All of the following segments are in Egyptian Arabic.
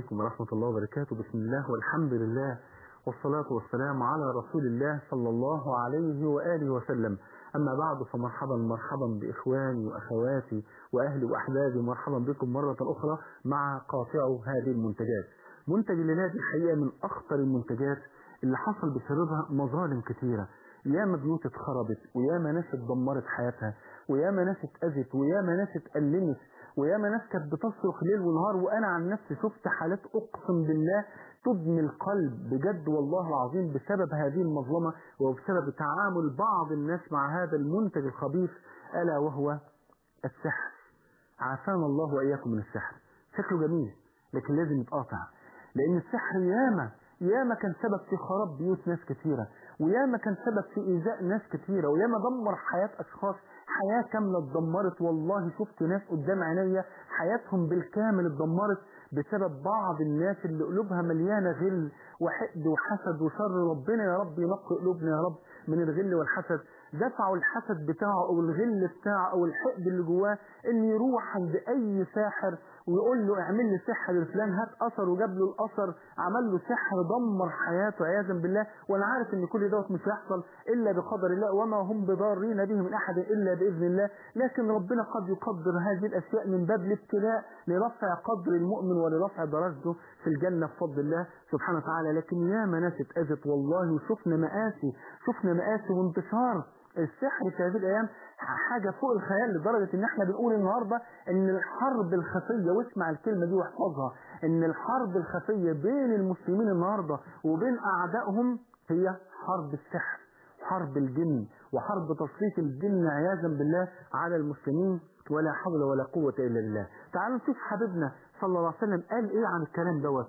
عليكم ورحمة الله وبركاته بسم الله والحمد لله والصلاة والسلام على رسول الله صلى الله عليه وآله وسلم أما بعد فمرحبا مرحبا بإخواني وأخواتي وأهلي وأحبابي مرحبا بكم مرة أخرى مع قاطع هذه المنتجات منتج الليلة دي الحقيقة من أخطر المنتجات اللي حصل بسببها مظالم كثيرة ياما بيوت اتخربت وياما ناس اتدمرت حياتها وياما ناس اتأذت وياما ناس اتألمت وياما ناس كانت بتصرخ ليل ونهار وانا عن نفسي شفت حالات اقسم بالله تدمي القلب بجد والله العظيم بسبب هذه المظلمه وبسبب تعامل بعض الناس مع هذا المنتج الخبيث الا وهو السحر عافانا الله واياكم من السحر شكله جميل لكن لازم يتقاطع لان السحر ياما ياما كان سبب في خراب بيوت ناس كثيرة وياما كان سبب في إيذاء ناس كثيرة وياما دمر حياة أشخاص حياة كاملة اتدمرت والله شفت ناس قدام عينيا حياتهم بالكامل اتدمرت بسبب بعض الناس اللي قلوبها مليانة غل وحقد وحسد وشر ربنا يا رب ينقي قلوبنا يا رب من الغل والحسد دفعوا الحسد بتاعه او الغل بتاعه او الحقد اللي جواه ان يروح عند اي ساحر ويقول له اعمل لي سحر لفلان هات اثر وجاب له الاثر عمل له سحر دمر حياته عياذا بالله وانا عارف ان كل دوت مش هيحصل الا بقدر الله وما هم بضارين به من احد الا باذن الله لكن ربنا قد يقدر هذه الاشياء من باب الابتلاء لرفع قدر المؤمن ولرفع درجته في الجنه بفضل الله سبحانه وتعالى لكن ياما ناس اتاذت والله وشفنا مآسي شفنا مآسي وانتشار السحر في هذه الايام حاجه فوق الخيال لدرجه ان احنا بنقول النهارده ان الحرب الخفيه واسمع الكلمه دي واحفظها ان الحرب الخفيه بين المسلمين النهارده وبين اعدائهم هي حرب السحر حرب الجن وحرب تسليط الجن عياذا بالله على المسلمين ولا حول ولا قوة إلا بالله تعالوا نشوف حبيبنا صلى الله عليه وسلم قال إيه عن الكلام دوت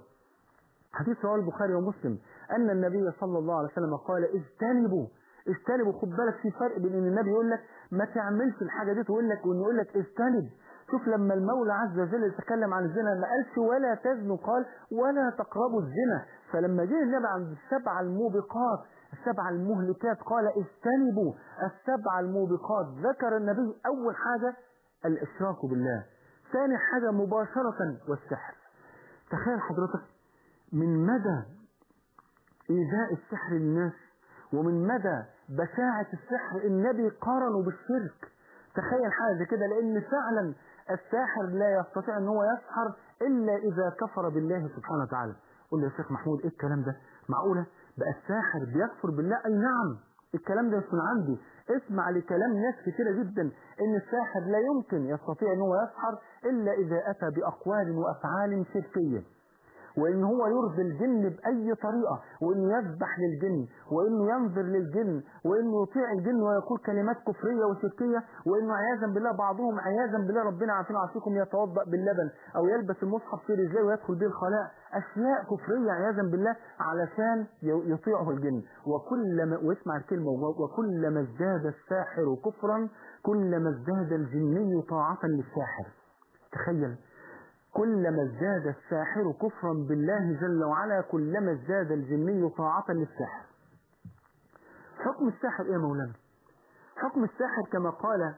حديث رواه البخاري ومسلم أن النبي صلى الله عليه وسلم قال اجتنبوا اجتنبوا خد بالك في فرق بين ان النبي يقول لك ما تعملش الحاجه دي تقول لك وانه يقول لك اجتنب شوف لما المولى عز وجل يتكلم عن الزنا ما قالش ولا تزنوا قال ولا تقربوا الزنا فلما جه النبي عند السبع الموبقات السبع المهلكات قال اجتنبوا السبع الموبقات ذكر النبي اول حاجه الاشراك بالله ثاني حاجه مباشره والسحر تخيل حضرتك من مدى ايذاء السحر للناس ومن مدى بشاعة السحر النبي قارنه بالشرك تخيل حاجة كده لأن فعلا الساحر لا يستطيع أن هو يسحر إلا إذا كفر بالله سبحانه وتعالى قول لي يا شيخ محمود إيه الكلام ده معقولة بقى الساحر بيكفر بالله أي نعم الكلام ده يكون عندي اسمع لكلام ناس كتيرة جدا ان الساحر لا يمكن يستطيع ان هو يسحر الا اذا اتى باقوال وافعال شركيه وان هو يرضي الجن باي طريقه وانه يذبح للجن وانه ينظر للجن وانه يطيع الجن ويقول كلمات كفريه وشركيه وانه عياذا بالله بعضهم عياذا بالله ربنا عافينا وعافيكم يتوضا باللبن او يلبس المصحف في رجليه ويدخل به الخلاء اشياء كفريه عياذا بالله علشان يطيعه الجن وكلما واسمع الكلمه وكلما ازداد الساحر كفرا كلما ازداد الجني طاعه للساحر تخيل كلما ازداد الساحر كفرا بالله جل وعلا كلما ازداد الجني طاعة للسحر حكم الساحر ايه يا مولانا حكم الساحر كما قال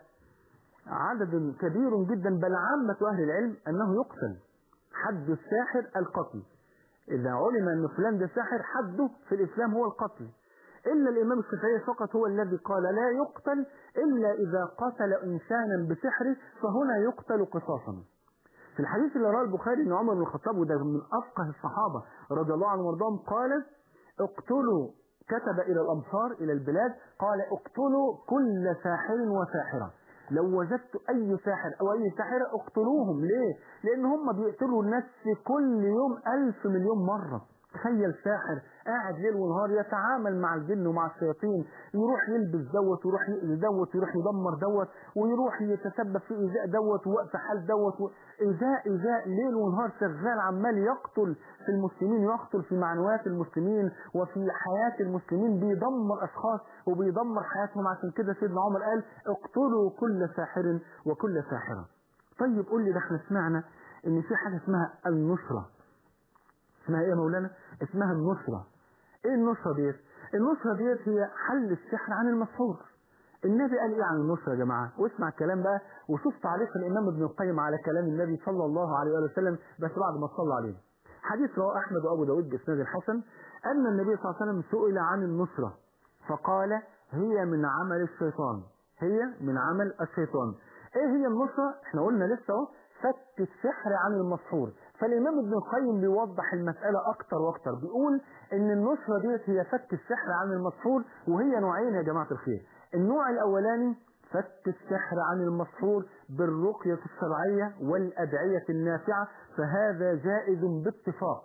عدد كبير جدا بل عامة أهل العلم أنه يقتل حد الساحر القتل إذا علم أن فلان ده ساحر حده في الإسلام هو القتل إلا الإمام الشافعي فقط هو الذي قال لا يقتل إلا إذا قتل إنسانا بسحره فهنا يقتل قصاصا في الحديث اللي رواه البخاري ان عمر بن الخطاب وده من افقه الصحابه رضي الله عنهم وارضاهم قال اقتلوا كتب الى الامصار الى البلاد قال اقتلوا كل ساحر وساحره لو وجدت اي ساحر او اي ساحره اقتلوهم ليه؟ لان هم بيقتلوا الناس في كل يوم الف مليون مره تخيل ساحر قاعد ليل ونهار يتعامل مع الجن ومع الشياطين يروح يلبس دوت ويروح يأذي دوت ويروح يدمر دوت ويروح يتسبب في ايذاء دوت ووقف حال دوت ايذاء ايذاء ليل ونهار شغال عمال يقتل في المسلمين يقتل في معنويات المسلمين وفي حياة المسلمين بيدمر اشخاص وبيدمر حياتهم عشان كده سيدنا عمر قال اقتلوا كل ساحر وكل ساحرة طيب قول لي ده احنا سمعنا ان في حاجة اسمها النصرة اسمها ايه يا مولانا اسمها النصرة ايه النصرة ديت النصرة ديت هي حل السحر عن المسحور النبي قال ايه عن النصرة يا جماعة واسمع الكلام بقى وشوف تعليق الامام ابن القيم على كلام النبي صلى الله عليه وسلم بس بعد ما صلى عليه حديث رواه أحمد وأبو داود بإسناد الحسن أن النبي صلى الله عليه وسلم سئل عن النصرة فقال هي من عمل الشيطان هي من عمل الشيطان ايه هي النصرة احنا قلنا لسه اهو فك السحر عن المسحور فالامام ابن القيم بيوضح المسألة اكتر واكتر بيقول ان النصرة ديت هي فك السحر عن المسحور وهي نوعين يا جماعة الخير النوع الاولاني فك السحر عن المسحور بالرقية الشرعية والأدعية النافعة فهذا جائز باتفاق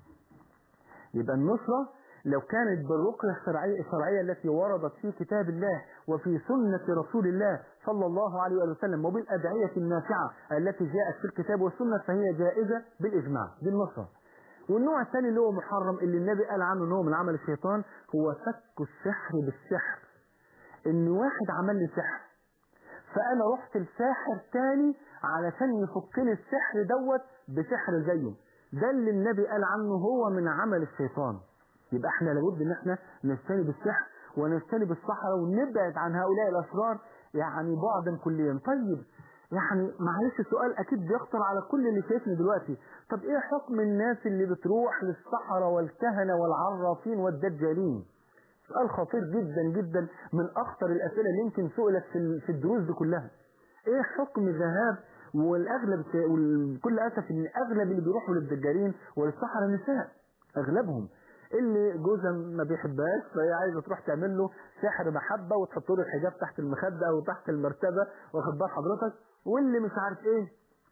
يبقى النصرة لو كانت بالرقية الشرعية, الشرعية التي وردت في كتاب الله وفي سنة رسول الله صلى الله عليه وسلم وبالأدعية النافعة التي جاءت في الكتاب والسنة فهي جائزة بالإجماع بالنصرة والنوع الثاني اللي هو محرم اللي النبي قال عنه ان هو من عمل الشيطان هو فك السحر بالسحر ان واحد عمل لي سحر فانا رحت لساحر تاني علشان يفك لي السحر دوت بسحر زيه ده اللي النبي قال عنه هو من عمل الشيطان يبقى احنا لابد ان احنا نجتنب السحر ونجتنب الصحراء ونبعد عن هؤلاء الاشرار يعني بعدا كليا طيب يعني معلش السؤال اكيد بيخطر على كل اللي شايفني دلوقتي طب ايه حكم الناس اللي بتروح للصحراء والكهنه والعرافين والدجالين سؤال خطير جدا جدا من اخطر الاسئله اللي يمكن سئلت في في الدروس دي كلها ايه حكم ذهاب والاغلب وكل اسف ان اغلب اللي بيروحوا للدجالين وللصحراء نساء اغلبهم اللي جوزها ما بيحبهاش فهي عايزه تروح تعمل له سحر محبه وتحط له الحجاب تحت المخده او تحت المرتبه واخد بال حضرتك واللي مش عارف ايه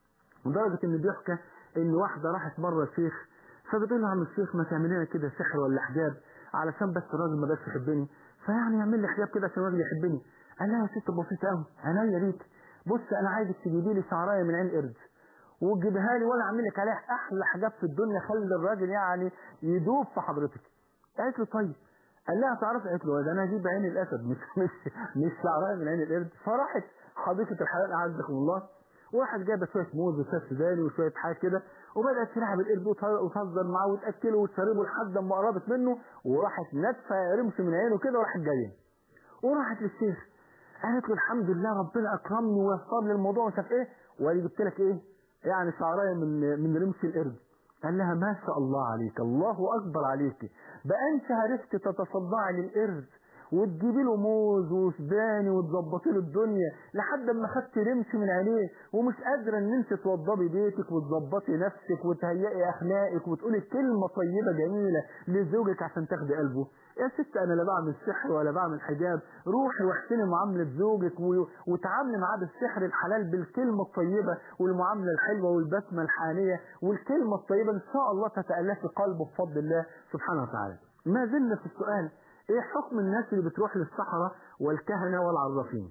لدرجه ان بيحكى ان واحده راحت مره الشيخ فبتقول له يا عم الشيخ ما تعمل لنا كده سحر ولا حجاب علشان بس الراجل ما بقاش يحبني فيعني يعمل لي حجاب كده عشان الراجل يحبني قال لها يا ست بسيطه قوي عينيا ليك بص انا عايزك تجيبي لي شعرايه من عين قرد وتجيبها لي وانا اعمل لك عليها احلى حاجات في الدنيا خلي الراجل يعني يدوب في حضرتك قالت له طيب قال لها تعرف قالت له ده انا هجيب عين الاسد مش مش مش شعرايه من عين القرد فراحت حديقه الحيوان اعزكم الله وراحت جايبه شويه موز وشويه سوداني وشويه حاجات كده وبدات تلعب القرد وتهزر معاه وتاكله وتشربه لحد ما قربت منه وراحت ناتفه رمش من عينه كده وراحت جايه وراحت للشيخ قالت له الحمد لله ربنا اكرمني ويسر لي الموضوع ومش عارف ايه وادي جبت لك ايه يعني شعرايه من من رمش القرد قال لها ما شاء الله عليك الله اكبر عليك بقى انت عرفت تتصدعي للقرد وتجيبي له موز وسوداني وتظبطي له الدنيا لحد ما خدت رمش من عينيه ومش قادره ان انت توضبي بيتك وتظبطي نفسك وتهيئي اخلاقك وتقولي كلمه طيبه جميله لزوجك عشان تاخدي قلبه يا ست انا لا بعمل سحر ولا بعمل حجاب روحي واحسني معامله زوجك وتعاملي معاه بالسحر الحلال بالكلمه الطيبه والمعامله الحلوه والبسمه الحانيه والكلمه الطيبه ان شاء الله تتالفي قلبه بفضل الله سبحانه وتعالى ما زلنا في السؤال ايه حكم الناس اللي بتروح للصحراء والكهنة والعرافين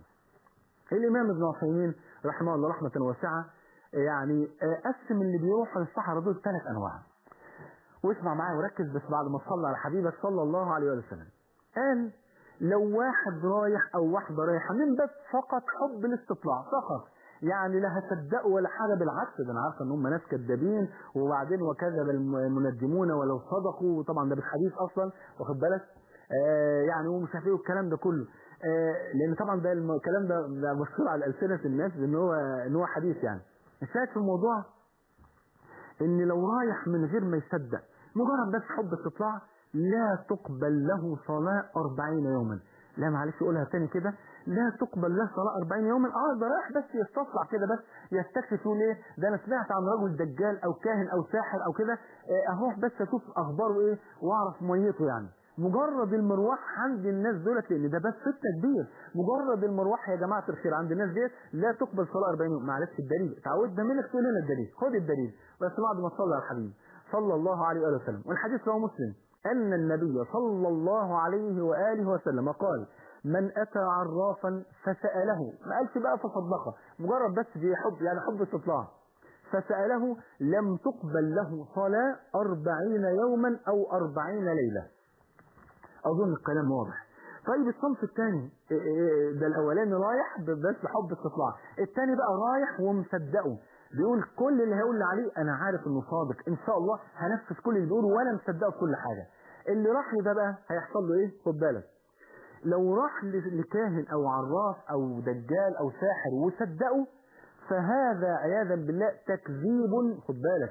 الامام ابن عثيمين رحمه الله رحمة واسعة يعني قسم اللي بيروحوا للصحراء دول ثلاث انواع واسمع معايا وركز بس بعد ما تصلي على حبيبك صلى الله عليه وسلم قال لو واحد رايح او واحدة رايحة من بس فقط حب الاستطلاع فقط يعني لا هصدقوا ولا حاجه بالعكس ده انا عارفه ان هم ناس كذابين وبعدين وكذب المنجمون ولو صدقوا طبعا ده بالحديث اصلا واخد بالك آه يعني ومش عارف ايه والكلام ده كله آه لان طبعا ده الكلام ده, ده مشهور على السنه الناس ان هو ان هو حديث يعني الشاهد في الموضوع ان لو رايح من غير ما يصدق مجرد بس حب استطلاع لا تقبل له صلاه 40 يوما لا معلش قولها تاني كده لا تقبل له صلاه 40 يوما اه ده رايح بس يستطلع كده بس يستكشف يقول ايه ده انا سمعت عن رجل دجال او كاهن او ساحر او كده آه اروح بس اشوف اخباره ايه واعرف ميته يعني مجرد المروح عند الناس دولت لان ده بس فتنه كبير مجرد المروح يا جماعه الخير عند الناس ديت لا تقبل صلاه 40 يوم معلش الدليل تعودنا منك تقول لنا الدليل خد الدليل بس بعد ما تصلي على الحبيب صلى الله عليه واله وسلم والحديث رواه مسلم ان النبي صلى الله عليه واله وسلم قال من اتى عرافا فساله ما قالش بقى فصدقه مجرد بس في حب يعني حب استطلاع فساله لم تقبل له صلاه أربعين يوما او أربعين ليله اظن الكلام واضح طيب الصنف الثاني ده الاولاني رايح بس بحب استطلاع الثاني بقى رايح ومصدقه بيقول كل اللي هيقول لي عليه انا عارف انه صادق ان شاء الله هنفذ كل اللي بيقوله وانا مصدقه في كل حاجه اللي راح ده بقى هيحصل له ايه خد بالك لو راح لكاهن او عراف او دجال او ساحر وصدقه فهذا عياذا بالله تكذيب خد بالك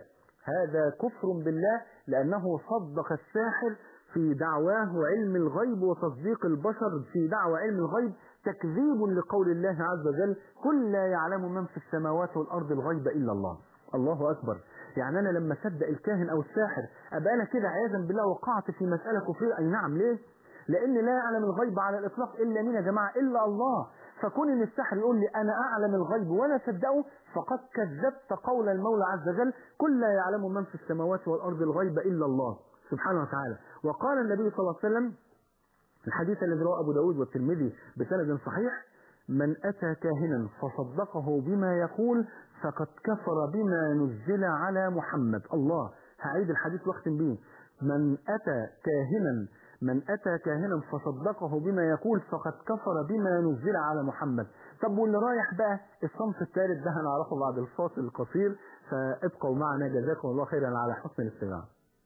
هذا كفر بالله لأنه صدق الساحر في دعواه علم الغيب وتصديق البشر في دعوى علم الغيب تكذيب لقول الله عز وجل كل لا يعلم من في السماوات والأرض الغيب إلا الله الله أكبر يعني أنا لما صدق الكاهن أو الساحر أبقى أنا كده عياذا بالله وقعت في مسألة كفرية أي نعم ليه؟ لأن لا يعلم الغيب على الإطلاق إلا مين يا جماعة إلا الله فكون ان السحر يقول لي انا اعلم الغيب وانا صدقه فقد كذبت قول المولى عز وجل كل لا يعلم من في السماوات والارض الغيب الا الله سبحانه وتعالى وقال النبي صلى الله عليه وسلم الحديث الذي رواه ابو داود والترمذي بسند صحيح من اتى كاهنا فصدقه بما يقول فقد كفر بما نزل على محمد الله هعيد الحديث واختم به من اتى كاهنا من أتى كاهنا فصدقه بما يقول فقد كفر بما نزل على محمد طب واللي رايح بقى الصنف الثالث ده هنعرفه بعد الفاصل القصير فابقوا معنا جزاكم الله خيرا على حسن الاستماع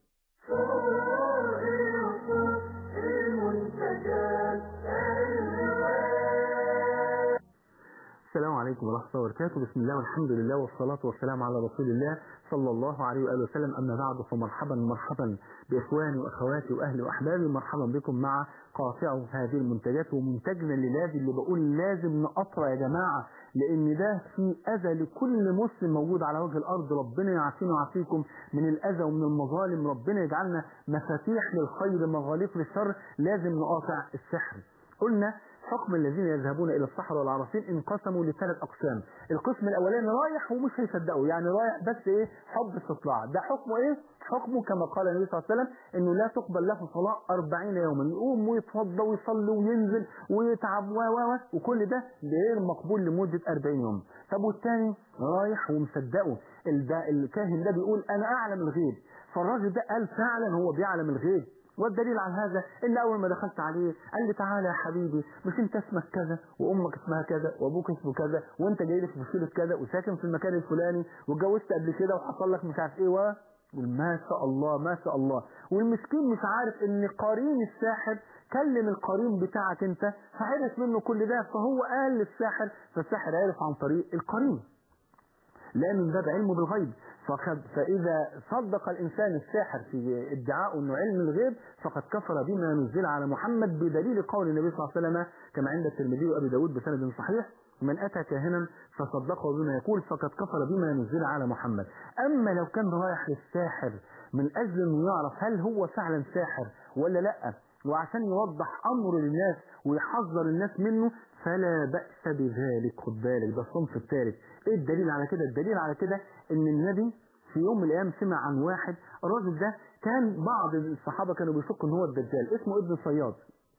السلام عليكم ورحمة الله وبركاته بسم الله والحمد لله والصلاة والسلام على رسول الله صلى الله عليه وآله وسلم أما بعد فمرحبا مرحبا بإخواني وأخواتي وأهلي وأحبابي مرحبا بكم مع قاطع هذه المنتجات ومنتجنا للذي اللي بقول لازم نقطع يا جماعة لأن ده في أذى لكل مسلم موجود على وجه الأرض ربنا يعافينا ويعافيكم من الأذى ومن المظالم ربنا يجعلنا مفاتيح للخير مغاليق للشر لازم نقاطع السحر قلنا حكم الذين يذهبون الى الصحراء والعراصين انقسموا لثلاث اقسام القسم الاولاني رايح ومش هيصدقوا يعني رايح بس ايه حب استطلاع ده حكمه ايه حكمه كما قال النبي صلى الله عليه وسلم انه لا تقبل له صلاه 40 يوما يقوم ويتوضا ويصلي وينزل ويتعب و و وكل ده غير مقبول لمده 40 يوم طب والثاني رايح ومصدقه الكاهن ده بيقول انا اعلم الغيب فالراجل ده قال فعلا هو بيعلم الغيب والدليل على هذا ان اول ما دخلت عليه قال لي تعالى يا حبيبي مش انت اسمك كذا وامك اسمها كذا وابوك اسمه كذا وانت جاي لي في فصيله كذا وساكن في المكان الفلاني واتجوزت قبل كده وحصل لك مش عارف ايه و ما شاء الله ما شاء الله والمسكين مش عارف ان قرين الساحر كلم القرين بتاعك انت فعرف منه كل ده فهو قال للساحر فالساحر عرف عن طريق القرين لأن ده بعلمه بالغيب فإذا صدق الإنسان الساحر في ادعاء أنه علم الغيب فقد كفر بما نزل على محمد بدليل قول النبي صلى الله عليه وسلم كما عند الترمذي وأبي داود بسند صحيح من أتى كاهنا فصدقه بما يقول فقد كفر بما نزل على محمد أما لو كان رايح للساحر من أجل أنه يعرف هل هو فعلا ساحر ولا لأ وعشان يوضح أمر للناس ويحذر الناس منه فلا بأس بذلك خد بالك ده الصنف الثالث ايه الدليل على كده الدليل على كده ان النبي في يوم من الايام سمع عن واحد الراجل ده كان بعض الصحابه كانوا بيشكوا ان هو الدجال اسمه ابن صياد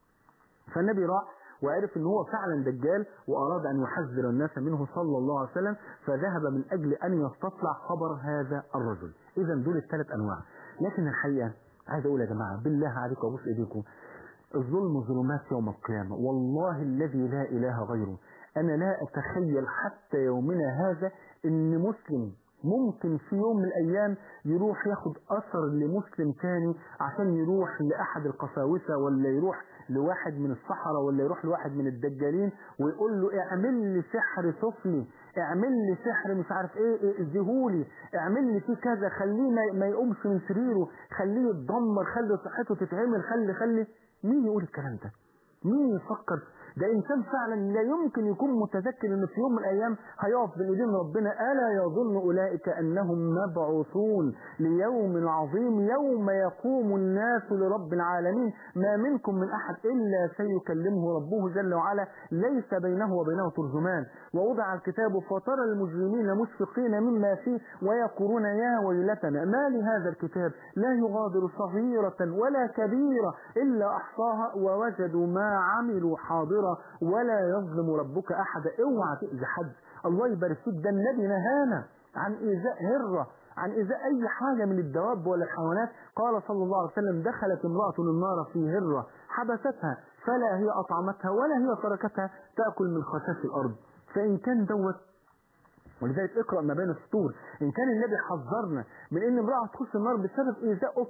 فالنبي راح وعرف ان هو فعلا دجال واراد ان يحذر الناس منه صلى الله عليه وسلم فذهب من اجل ان يستطلع خبر هذا الرجل اذا دول الثلاث انواع لكن الحقيقه عايز اقول يا جماعه بالله عليكم وابوس ايديكم الظلم ظلمات يوم القيامة والله الذي لا إله غيره أنا لا أتخيل حتى يومنا هذا أن مسلم ممكن في يوم من الأيام يروح ياخد أثر لمسلم تاني عشان يروح لأحد القساوسة ولا يروح لواحد من الصحراء ولا يروح لواحد من الدجالين ويقول له اعمل لي سحر سفلي اعمل لي سحر مش عارف ايه اديهولي اعمل لي فيه كذا خليه ما يقومش من سريره خليه يتدمر خلي صحته تتعمل خلي خلي مين يقول الكلام ده مين يفكر ده انسان فعلا لا يمكن يكون متذكر انه في يوم من الايام هيقف بين ايدين ربنا الا يظن اولئك انهم مبعوثون ليوم عظيم يوم يقوم الناس لرب العالمين ما منكم من احد الا سيكلمه ربه جل وعلا ليس بينه وبينه ترجمان ووضع الكتاب فترى المجرمين مشفقين مما فيه ويقولون يا ويلتنا ما لهذا الكتاب لا يغادر صغيرة ولا كبيرة الا احصاها ووجدوا ما عملوا حاضرا ولا يظلم ربك أحد اوعى تأذي حد الله يبارك فيك ده النبي نهانا عن إيذاء هرة عن إيذاء أي حاجة من الدواب ولا الحيوانات قال صلى الله عليه وسلم دخلت امرأة النار في هرة حبستها فلا هي أطعمتها ولا هي تركتها تأكل من خشاش الأرض فإن كان دوت ولذلك اقرأ ما بين السطور إن كان النبي حذرنا من إن امرأة تخش النار بسبب إيذاء قطة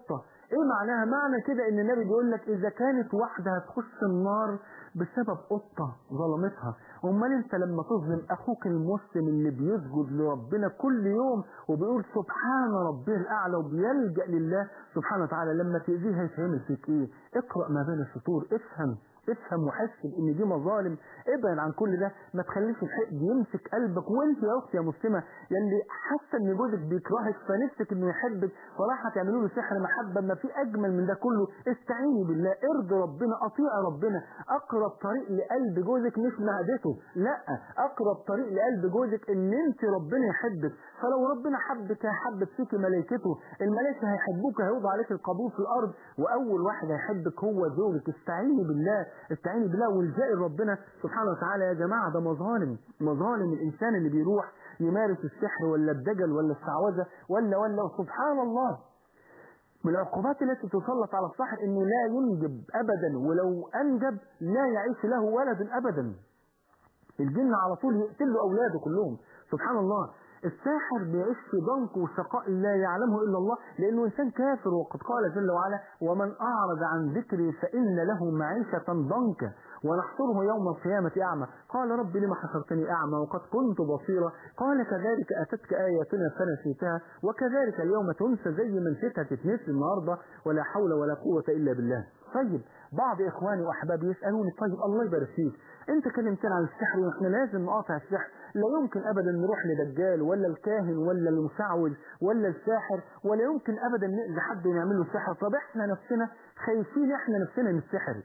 ايه معناها معنى كده ان النبي بيقول لك اذا كانت واحدة هتخش النار بسبب قطة ظلمتها امال انت لما تظلم اخوك المسلم اللي بيسجد لربنا كل يوم وبيقول سبحان ربي الاعلى وبيلجأ لله سبحانه وتعالى لما تأذيه هيتعمل فيك ايه اقرأ ما بين السطور افهم افهم وحس ان دي مظالم ابعد عن كل ده ما تخليش الحقد يمسك قلبك وانت يا اختي يا مسلمه يلي حاسه ان جوزك بيكرهك فنفسك انه يحبك فراح تعملوا له سحر محبه ما في اجمل من ده كله استعيني بالله ارضي ربنا اطيع ربنا اقرب طريق لقلب جوزك مش معدته لا اقرب طريق لقلب جوزك ان انت ربنا يحبك فلو ربنا حبك هيحبك فيك ملائكته الملائكه هيحبوك هيوضع عليك القبول في الارض واول واحد هيحبك هو زوجك استعيني بالله استعيني بالله والجئي ربنا سبحانه وتعالى يا جماعة ده مظالم مظالم الإنسان اللي بيروح يمارس السحر ولا الدجل ولا الشعوذة ولا ولا سبحان الله من العقوبات التي تسلط على الساحر انه لا ينجب ابدا ولو انجب لا يعيش له ولد ابدا الجن على طول يقتل له اولاده كلهم سبحان الله الساحر بيعيش في ضنك وشقاء لا يعلمه إلا الله لأنه إنسان كافر وقد قال جل وعلا ومن أعرض عن ذكري فإن له معيشة ضنكا ونحصره يوم القيامة أعمى قال رب لما حشرتني أعمى وقد كنت بصيرا قال كذلك أتتك آياتنا فنسيتها وكذلك اليوم تنسى زي ما نسيتها تتنسي النهاردة ولا حول ولا قوة إلا بالله طيب بعض إخواني وأحبابي يسألوني طيب الله يبارك فيك أنت كلمتنا عن السحر وإحنا لازم نقاطع السحر لا يمكن أبدا نروح لدجال ولا الكاهن ولا المسعوذ ولا الساحر ولا يمكن أبدا نأذي حد ونعمل له سحر طب إحنا نفسنا خايفين إحنا نفسنا من السحر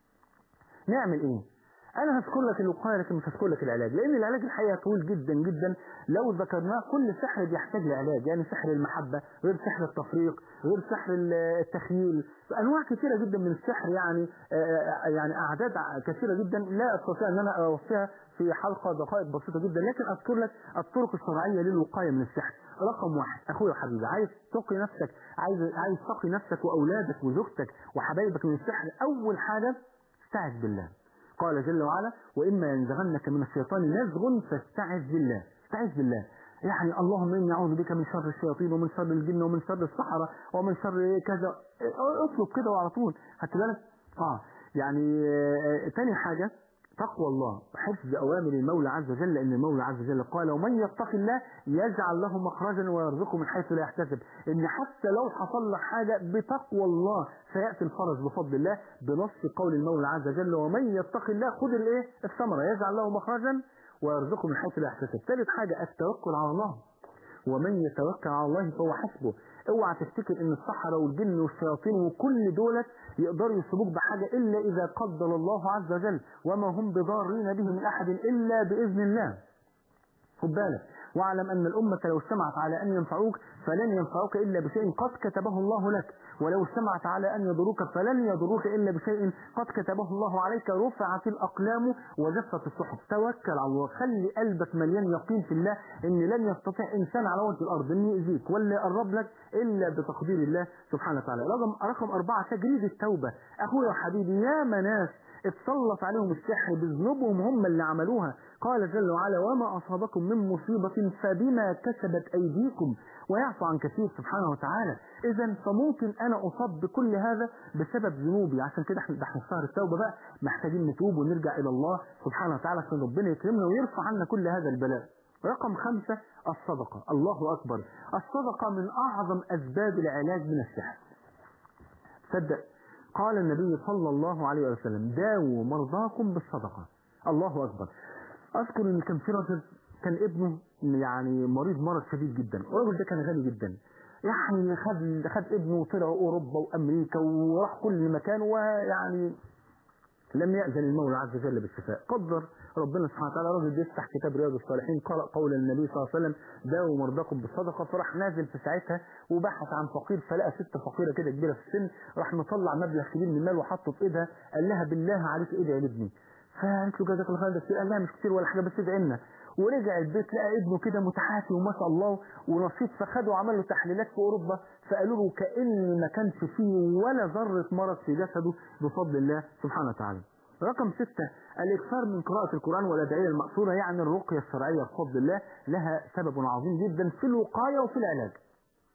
نعمل إيه؟ أنا هذكر لك الوقاية لكن مش هذكر لك العلاج لأن العلاج الحقيقة طويل جدا جدا لو ذكرناه كل سحر بيحتاج لعلاج يعني سحر المحبة غير سحر التفريق غير سحر التخييل أنواع كثيرة جدا من السحر يعني يعني أعداد كثيرة جدا لا أستطيع أن أنا أوصيها في حلقة دقائق بسيطة جدا لكن أذكر لك الطرق الشرعية للوقاية من السحر رقم واحد أخويا وحبيبي عايز تقي نفسك عايز عايز تقي نفسك وأولادك وزوجتك وحبايبك من السحر أول حاجة استعذ بالله قال جل وعلا وإما ينزغنك من الشيطان نزغ فاستعذ بالله استعذ بالله يعني اللهم إني أعوذ بك من شر الشياطين ومن شر الجن ومن شر السحرة ومن شر كذا اطلب كده وعلى طول خدت بالك اه يعني آه تاني حاجة تقوى الله وحفظ أوامر المولى عز وجل لأن المولى عز وجل قال ومن يتق الله يجعل له مخرجا ويرزقه من حيث لا يحتسب إن حتى لو حصل لك حاجة بتقوى الله سيأتي الفرج بفضل الله بنص قول المولى عز وجل ومن يتق الله خذ الايه الثمرة يجعل له مخرجا ويرزقه من حيث لا يحتسب ثالث حاجة التوكل على الله ومن يتوكل على الله فهو حسبه اوعى تفتكر ان السحرة والجن والشياطين وكل دولت يقدروا يصيبوك بحاجة الا اذا قدر الله عز وجل وما هم بضارين به من احد الا باذن الله خد بالك واعلم ان الامة لو اجتمعت على ان ينفعوك فلن ينفعوك الا بشيء قد كتبه الله لك ولو اجتمعت على ان يضروك فلن يضروك الا بشيء قد كتبه الله عليك رفعت الاقلام وجفت الصحف توكل على الله خلي قلبك مليان يقين في الله ان لن يستطيع انسان على وجه الارض ان يؤذيك ولا يقرب لك الا بتقدير الله سبحانه وتعالى رقم رقم اربعه تجريد التوبه اخويا وحبيبي يا مناس اتسلط عليهم السحر بذنوبهم هم اللي عملوها قال جل وعلا وما أصابكم من مصيبة فبما كسبت أيديكم ويعفو عن كثير سبحانه وتعالى إذا فممكن أنا أصاب بكل هذا بسبب ذنوبي عشان كده احنا احنا في شهر التوبة بقى محتاجين نتوب ونرجع إلى الله سبحانه وتعالى عشان ربنا يكرمنا ويرفع عنا كل هذا البلاء رقم خمسة الصدقة الله أكبر الصدقة من أعظم أسباب العلاج من السحر صدق قال النبي صلى الله عليه وسلم داووا مرضاكم بالصدقة الله أكبر أذكر إن كان في رجل كان ابنه يعني مريض مرض شديد جدا الراجل ده كان غني جدا يعني خد خد ابنه وطلع أوروبا وأمريكا وراح كل مكان ويعني لم يأذن المولى عز وجل بالشفاء قدر ربنا سبحانه وتعالى راجل بيفتح كتاب رياض الصالحين قرأ قول النبي صلى الله عليه وسلم داووا مرضاكم بالصدقة فراح نازل في ساعتها وبحث عن فقير فلقى ست فقيرة كده كبيرة في السن راح مطلع مبلغ كبير من المال وحطه في ايدها قال لها بالله عليك ادعي لابني فقالت له جزاك الله خير بس قال لها مش كتير ولا حاجة بس ادعي لنا ورجع البيت لقى ابنه كده متحافي وما شاء الله ونشيط فخده وعمل له تحليلات في اوروبا فقالوا له كان ما كانش فيه ولا ذره مرض في جسده بفضل الله سبحانه وتعالى. رقم ستة الإكثار من قراءة القرآن والأدعية المأثورة يعني الرقية الشرعية بفضل الله لها سبب عظيم جدا في الوقاية وفي العلاج.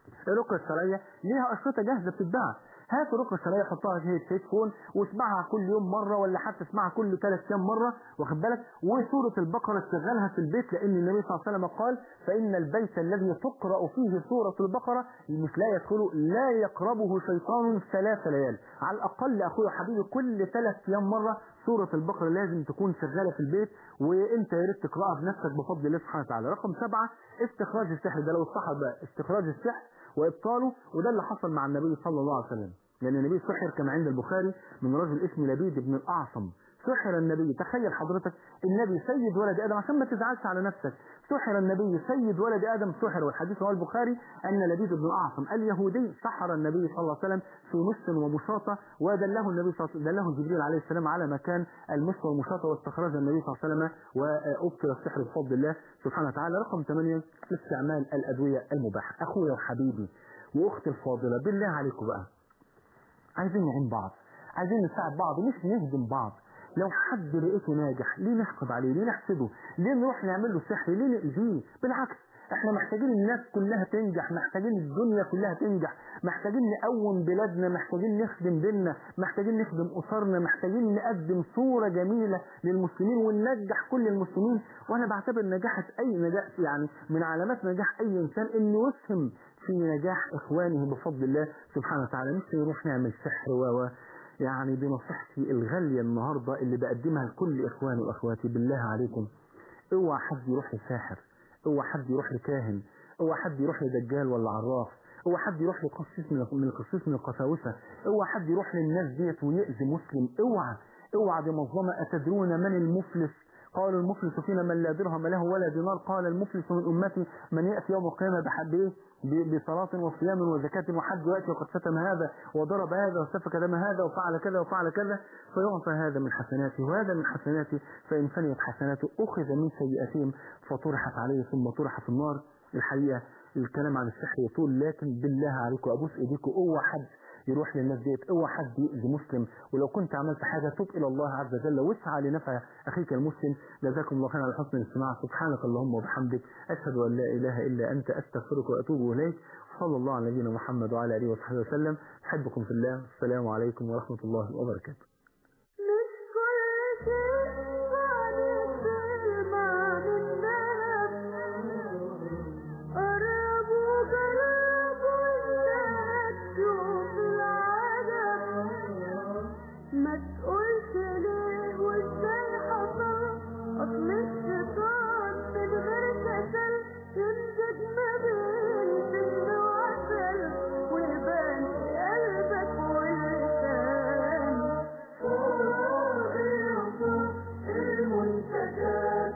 الرقية الشرعية ليها أشرطة جاهزة بتتباع هات الرقية الشرعية حطها في التليفون واسمعها كل يوم مرة ولا حتى اسمعها كل ثلاث أيام مرة واخد بالك وسورة البقرة تشغلها في البيت لأن النبي صلى الله عليه وسلم قال فإن البيت الذي تقرأ فيه سورة البقرة مش لا يدخله لا يقربه شيطان ثلاث ليال على الأقل أخويا وحبيبي كل ثلاث أيام مرة سورة البقرة لازم تكون شغالة في البيت وانت يا ريت تقراها بنفسك بفضل الله سبحانه وتعالى رقم سبعة استخراج السحر ده لو الصحر بقى استخراج السحر وابطاله وده اللي حصل مع النبي صلى الله عليه وسلم لان النبي سحر كما عند البخاري من رجل اسمه لبيد بن الاعصم سحر النبي تخيل حضرتك النبي سيد ولد ادم عشان ما تزعلش على نفسك سحر النبي سيد ولد ادم سحر والحديث رواه البخاري ان لبيد بن الاعصم اليهودي سحر النبي صلى الله عليه وسلم في مس ومشاطه ودله النبي صلى الله عليه وسلم دله جبريل عليه السلام على مكان المس والمشاطه واستخرج النبي صلى الله عليه وسلم وابطل السحر بفضل الله سبحانه وتعالى رقم 8 استعمال الادويه المباحه اخويا وحبيبي واختي الفاضله بالله عليكم بقى عايزين نعين بعض عايزين نساعد بعض مش نهدم بعض لو حد لقيته ناجح ليه نحقد عليه ليه نحسده ليه نروح نعمل له سحر ليه نأذيه بالعكس احنا محتاجين الناس كلها تنجح محتاجين الدنيا كلها تنجح محتاجين نقوم بلادنا محتاجين نخدم ديننا محتاجين نخدم اسرنا محتاجين نقدم صورة جميلة للمسلمين وننجح كل المسلمين وانا بعتبر نجاحة اي نجاح يعني من علامات نجاح اي انسان انه يسهم في نجاح اخوانه بفضل الله سبحانه وتعالى مش نروح نعمل سحر و يعني بنصيحتي الغالية النهاردة اللي بقدمها لكل إخواني وأخواتي بالله عليكم اوعى حد يروح لساحر اوعى حد يروح لكاهن اوعى حد يروح لدجال ولا عراف اوعى حد يروح لقسيس من من القسيس من القساوسة اوعى حد يروح للناس ديت ويأذي مسلم اوعى اوعى دي منظمة أتدرون من المفلس قال المفلس فينا من لا درهم له ولا دينار قال المفلس من أمتي من يأتي يوم القيامة بحب إيه بصلاة وصيام وزكاة وحج ويأتي وقد شتم هذا وضرب هذا وسفك دم هذا وفعل كذا وفعل كذا فيعطى هذا من حسناته وهذا من حسناته فإن فنيت حسناته أخذ من سيئاتهم فطرحت عليه ثم طرح في النار الحقيقة الكلام عن السحر يطول لكن بالله عليكم أبوس إيديكم اوعى حد يروح للناس ديت اوعى حد يؤذي مسلم ولو كنت عملت حاجة تب إلى الله عز وجل واسعى لنفع أخيك المسلم جزاكم الله خيرا على حسن الاستماع سبحانك اللهم وبحمدك أشهد أن لا إله إلا أنت أستغفرك وأتوب إليك صلى الله على نبينا محمد وعلى آله وصحبه وسلم أحبكم في الله السلام عليكم ورحمة الله وبركاته مش كل شيء عليك بالماء الذهب قرب وقرب والناس تشوف العجب ما تقولش ليه وازاي حصل اصل الشيطان من غير كسل يمزج ما بين سم وعسل ويبان في قلبك ولسان فوق الوصول المنتجات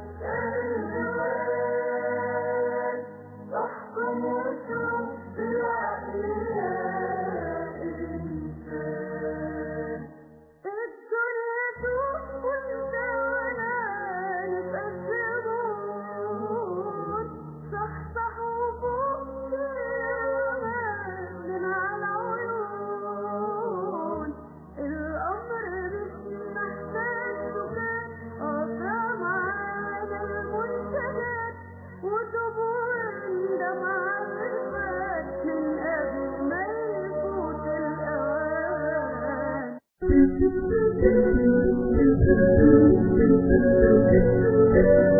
الهوان احكم وشوف بالعقل يا انسان الدنيا سوق وانت وانا نبقى الزبون صحصح وفوق من على العيون الامر مش محتاج سكات قطع معانا المنتجات وطبوع دمع الفات من قبل ما يفوت الاوان